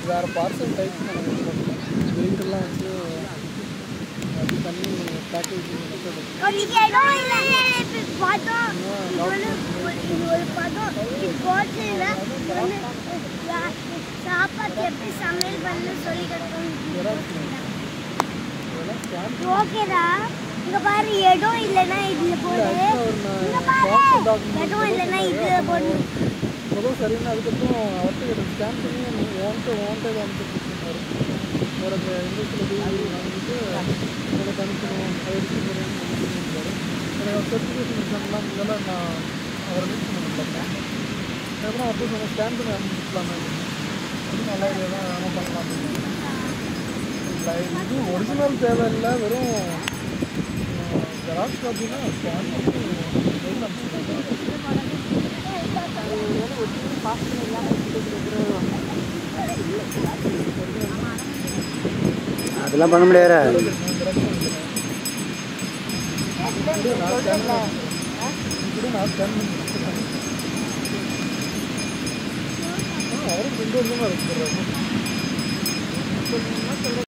வேறு parcel type பண்ணணும் வெயிட்டெல்லாம் வந்து அது பண்ணி பேக்கேஜிங் மெத்தட் இன்னைக்கு இடம் இல்லை இப்போ படம் இது வந்து ஒரு- இது ஒரு படம் இது போட்டுல இது வந்து சா- சாப்பாடு எப்படி சமையல் பண்ணு சொல்லி கொடுக்கணும் இதெல்லாம் ஸ்கேன் ஓகேடா இங்க பாரு இடம் இல்லைன்னா இதுல போடு இங்க பாரு இடம் இல்லைன்னா இதுல போடு முதல் சரின்னு அதுக்கப்புறம் அவர்கிட்ட ஸ்கேன் பண்ணி ஓன்ட்டு ஓன்ட்டு அனுப்பிச்சிருந்தாரு வேறு இந்த இங்கிலீஷில் டிகிரி வாங்கிட்டு எனக்கு அனுப்பணும் அது எடுத்துக்கிறேன்னு அனுப்பிச்சிருந்தாரு எனக்கு சர்டிஃபிகேஷன் எக்ஸாம்லாம் இதெல்லாம் நான் அவரை மீட் பண்ண முடியல அதுக்கப்புறம் அப்போ நம்ம ஸ்கேன் பண்ணி அனுப்பிச்சிக்கலாமே அது நல்ல ஐடியா தான் நம்ம பண்ணலாம் அப்படின்னு இல்லை இது ஒரிஜினல் தேவையில்லை வெறும் ஜெராக்ஸ் காப்பினா ஸ்கேன் பண்ணி மெயில் அனுப்பிச்சிருக்காங்க அதெல்லாம் பண்ண முடியாதா அவரும் ரெண்டு வருஷமா இருக்கு